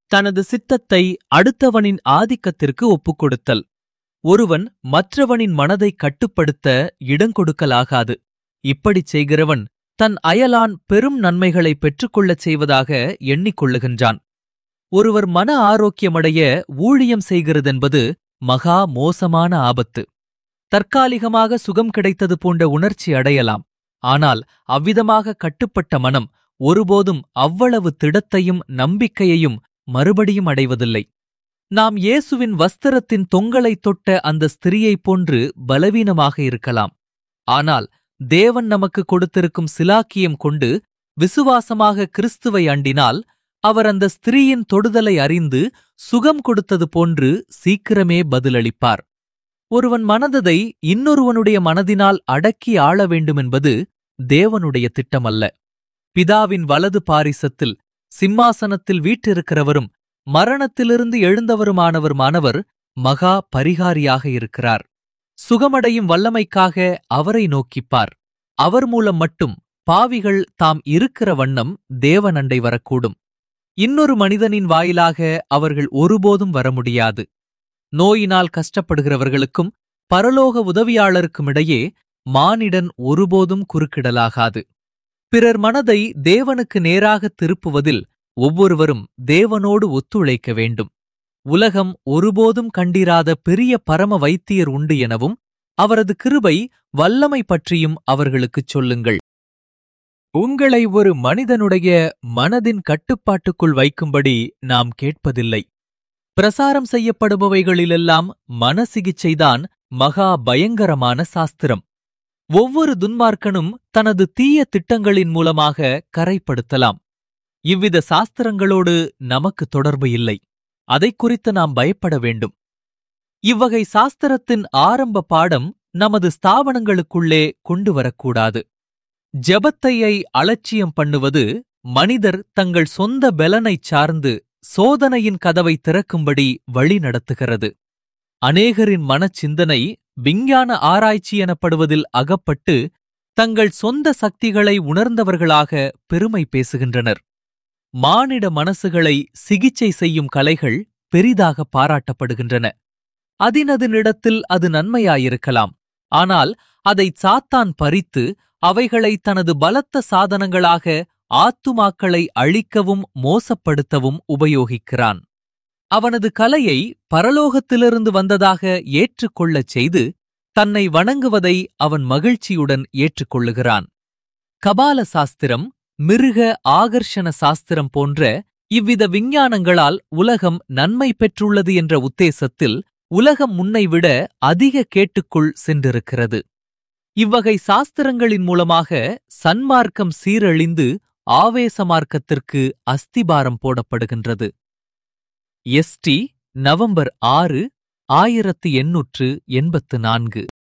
தனது சித்தத்தை அடுத்தவனின் ஆதிக்கத்திற்கு ஒப்புக்கொடுத்தல் ஒருவன் மற்றவனின் மனதை கட்டுப்படுத்த இடங்கொடுக்கலாகாது இப்படிச் செய்கிறவன் தன் அயலான் பெரும் நன்மைகளை பெற்றுக்கொள்ளச் செய்வதாக எண்ணிக்கொள்ளுகின்றான் ஒருவர் மன ஆரோக்கியமடைய ஊழியம் செய்கிறதென்பது மகா மோசமான ஆபத்து தற்காலிகமாக சுகம் கிடைத்தது போன்ற உணர்ச்சி அடையலாம் ஆனால் அவ்விதமாக கட்டுப்பட்ட மனம் ஒருபோதும் அவ்வளவு திடத்தையும் நம்பிக்கையையும் மறுபடியும் அடைவதில்லை நாம் இயேசுவின் வஸ்திரத்தின் தொங்கலைத் தொட்ட அந்த ஸ்திரியைப் போன்று பலவீனமாக இருக்கலாம் ஆனால் தேவன் நமக்கு கொடுத்திருக்கும் சிலாக்கியம் கொண்டு விசுவாசமாக கிறிஸ்துவை அண்டினால் அவர் அந்த ஸ்திரீயின் தொடுதலை அறிந்து சுகம் கொடுத்தது போன்று சீக்கிரமே பதிலளிப்பார் ஒருவன் மனததை இன்னொருவனுடைய மனதினால் அடக்கி ஆள வேண்டுமென்பது தேவனுடைய திட்டமல்ல பிதாவின் வலது பாரிசத்தில் சிம்மாசனத்தில் வீற்றிருக்கிறவரும் மரணத்திலிருந்து எழுந்தவருமானவருமானவர் மகா பரிகாரியாக இருக்கிறார் சுகமடையும் வல்லமைக்காக அவரை நோக்கிப்பார் அவர் மூலம் மட்டும் பாவிகள் தாம் இருக்கிற வண்ணம் தேவனண்டை வரக்கூடும் இன்னொரு மனிதனின் வாயிலாக அவர்கள் ஒருபோதும் வர முடியாது நோயினால் கஷ்டப்படுகிறவர்களுக்கும் பரலோக உதவியாளருக்குமிடையே மானிடன் ஒருபோதும் குறுக்கிடலாகாது பிறர் மனதை தேவனுக்கு நேராக திருப்புவதில் ஒவ்வொருவரும் தேவனோடு ஒத்துழைக்க வேண்டும் உலகம் ஒருபோதும் கண்டிராத பெரிய பரம வைத்தியர் உண்டு எனவும் அவரது கிருபை வல்லமை பற்றியும் அவர்களுக்குச் சொல்லுங்கள் உங்களை ஒரு மனிதனுடைய மனதின் கட்டுப்பாட்டுக்குள் வைக்கும்படி நாம் கேட்பதில்லை பிரசாரம் செய்யப்படுபவைகளிலெல்லாம் மனசிகிச்சைதான் மகா பயங்கரமான சாஸ்திரம் ஒவ்வொரு துன்மார்க்கனும் தனது தீய திட்டங்களின் மூலமாக கரைப்படுத்தலாம் இவ்வித சாஸ்திரங்களோடு நமக்கு தொடர்பு இல்லை அதைக் குறித்து நாம் பயப்பட வேண்டும் இவ்வகை சாஸ்திரத்தின் ஆரம்ப பாடம் நமது ஸ்தாபனங்களுக்குள்ளே கொண்டு வரக்கூடாது ஜெபத்தையை அலட்சியம் பண்ணுவது மனிதர் தங்கள் சொந்த பலனைச் சார்ந்து சோதனையின் கதவை திறக்கும்படி வழி நடத்துகிறது அநேகரின் மனச்சிந்தனை விஞ்ஞான ஆராய்ச்சி எனப்படுவதில் அகப்பட்டு தங்கள் சொந்த சக்திகளை உணர்ந்தவர்களாக பெருமை பேசுகின்றனர் மானிட மனசுகளை சிகிச்சை செய்யும் கலைகள் பெரிதாக பாராட்டப்படுகின்றன அதினதினிடத்தில் அது நன்மையாயிருக்கலாம் ஆனால் அதைச் சாத்தான் பறித்து அவைகளை தனது பலத்த சாதனங்களாக ஆத்துமாக்களை அழிக்கவும் மோசப்படுத்தவும் உபயோகிக்கிறான் அவனது கலையை பரலோகத்திலிருந்து வந்ததாக ஏற்றுக்கொள்ளச் செய்து தன்னை வணங்குவதை அவன் மகிழ்ச்சியுடன் ஏற்றுக்கொள்ளுகிறான் கபால சாஸ்திரம் மிருக ஆகர்ஷண சாஸ்திரம் போன்ற இவ்வித விஞ்ஞானங்களால் உலகம் நன்மை பெற்றுள்ளது என்ற உத்தேசத்தில் உலகம் முன்னைவிட அதிக கேட்டுக்குள் சென்றிருக்கிறது இவ்வகை சாஸ்திரங்களின் மூலமாக சன்மார்க்கம் சீரழிந்து ஆவேச மார்க்கத்திற்கு அஸ்திபாரம் போடப்படுகின்றது எஸ்டி நவம்பர் ஆறு ஆயிரத்து எண்ணூற்று எண்பத்து நான்கு